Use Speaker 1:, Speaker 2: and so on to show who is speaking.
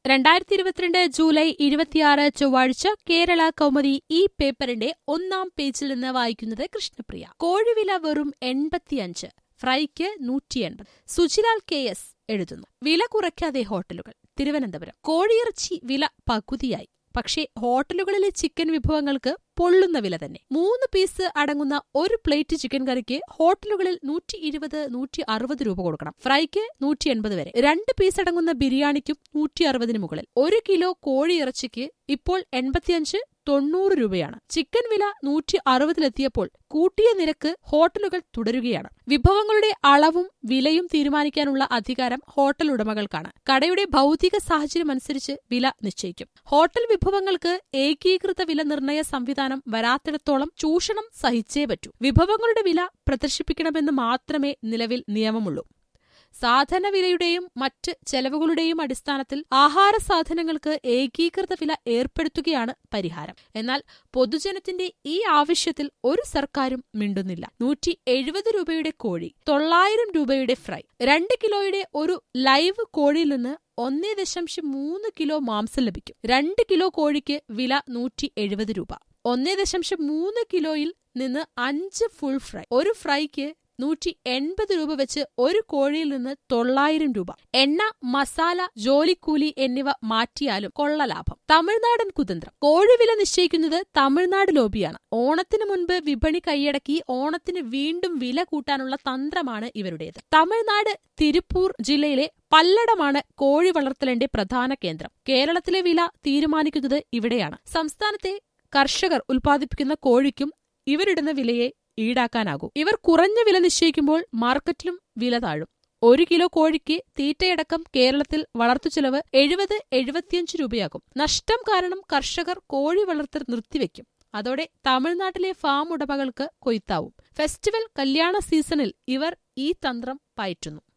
Speaker 1: രണ്ടായിരത്തി ഇരുപത്തിരണ്ട് ജൂലൈ ഇരുപത്തിയാറ് ചൊവ്വാഴ്ച കേരള കൗമുദി ഈ പേപ്പറിന്റെ ഒന്നാം പേജിൽ നിന്ന് വായിക്കുന്നത് കൃഷ്ണപ്രിയ കോഴിവില വെറും എൺപത്തിയഞ്ച് ഫ്രൈക്ക് നൂറ്റി എൺപത് സുജിലാൽ കെ എസ് എഴുതുന്നു വില കുറയ്ക്കാതെ ഹോട്ടലുകൾ തിരുവനന്തപുരം കോഴിയിറച്ചി വില പകുതിയായി പക്ഷേ ഹോട്ടലുകളിലെ ചിക്കൻ വിഭവങ്ങൾക്ക് പൊള്ളുന്ന വില തന്നെ മൂന്ന് പീസ് അടങ്ങുന്ന ഒരു പ്ലേറ്റ് ചിക്കൻ കറിക്ക് ഹോട്ടലുകളിൽ നൂറ്റി ഇരുപത് നൂറ്റി അറുപത് രൂപ കൊടുക്കണം ഫ്രൈക്ക് നൂറ്റി എൺപത് വരെ രണ്ട് പീസ് അടങ്ങുന്ന ബിരിയാണിക്കും നൂറ്റി അറുപതിന് മുകളിൽ ഒരു കിലോ കോഴിയിറച്ചിക്ക് ഇപ്പോൾ എൺപത്തിയഞ്ച് തൊണ്ണൂറ് രൂപയാണ് ചിക്കൻ വില നൂറ്റി അറുപതിലെത്തിയപ്പോൾ കൂട്ടിയ നിരക്ക് ഹോട്ടലുകൾ തുടരുകയാണ് വിഭവങ്ങളുടെ അളവും വിലയും തീരുമാനിക്കാനുള്ള അധികാരം ഹോട്ടൽ ഉടമകൾക്കാണ് കടയുടെ ഭൗതിക സാഹചര്യം അനുസരിച്ച് വില നിശ്ചയിക്കും ഹോട്ടൽ വിഭവങ്ങൾക്ക് ഏകീകൃത വില നിർണയ സംവിധാനം വരാത്തിടത്തോളം ചൂഷണം സഹിച്ചേ പറ്റൂ വിഭവങ്ങളുടെ വില പ്രദർശിപ്പിക്കണമെന്ന് മാത്രമേ നിലവിൽ നിയമമുള്ളൂ സാധനവിലയുടെയും മറ്റ് ചെലവുകളുടെയും അടിസ്ഥാനത്തിൽ ആഹാര സാധനങ്ങൾക്ക് ഏകീകൃത വില ഏർപ്പെടുത്തുകയാണ് പരിഹാരം എന്നാൽ പൊതുജനത്തിന്റെ ഈ ആവശ്യത്തിൽ ഒരു സർക്കാരും മിണ്ടുന്നില്ല നൂറ്റി എഴുപത് രൂപയുടെ കോഴി തൊള്ളായിരം രൂപയുടെ ഫ്രൈ രണ്ട് കിലോയുടെ ഒരു ലൈവ് കോഴിയിൽ നിന്ന് ഒന്നേ ദശാംശം മൂന്ന് കിലോ മാംസം ലഭിക്കും രണ്ട് കിലോ കോഴിക്ക് വില നൂറ്റി എഴുപത് രൂപ ഒന്നേ ദശാംശം മൂന്ന് കിലോയിൽ നിന്ന് അഞ്ച് ഫുൾ ഫ്രൈ ഒരു ഫ്രൈക്ക് നൂറ്റി എൺപത് രൂപ വെച്ച് ഒരു കോഴിയിൽ നിന്ന് തൊള്ളായിരം രൂപ എണ്ണ മസാല ജോലിക്കൂലി എന്നിവ മാറ്റിയാലും കൊള്ള ലാഭം തമിഴ്നാടൻ കുതന്ത്രം കോഴിവില നിശ്ചയിക്കുന്നത് തമിഴ്നാട് ലോബിയാണ് ഓണത്തിന് മുൻപ് വിപണി കൈയടക്കി ഓണത്തിന് വീണ്ടും വില കൂട്ടാനുള്ള തന്ത്രമാണ് ഇവരുടേത് തമിഴ്നാട് തിരുപ്പൂർ ജില്ലയിലെ പല്ലടമാണ് കോഴി വളർത്തലിന്റെ പ്രധാന കേന്ദ്രം കേരളത്തിലെ വില തീരുമാനിക്കുന്നത് ഇവിടെയാണ് സംസ്ഥാനത്തെ കർഷകർ ഉൽപ്പാദിപ്പിക്കുന്ന കോഴിക്കും ഇവരിടുന്ന വിലയെ ഈടാക്കാനാകൂ ഇവർ കുറഞ്ഞ വില നിശ്ചയിക്കുമ്പോൾ മാർക്കറ്റിലും വില താഴും ഒരു കിലോ കോഴിക്ക് തീറ്റയടക്കം കേരളത്തിൽ വളർത്തുചെലവ് എഴുപത് എഴുപത്തിയഞ്ച് രൂപയാകും നഷ്ടം കാരണം കർഷകർ കോഴി വളർത്തൽ നിർത്തിവെക്കും അതോടെ തമിഴ്നാട്ടിലെ ഫാം ഉടമകൾക്ക് കൊയ്ത്താവും ഫെസ്റ്റിവൽ കല്യാണ സീസണിൽ ഇവർ ഈ തന്ത്രം പയറ്റുന്നു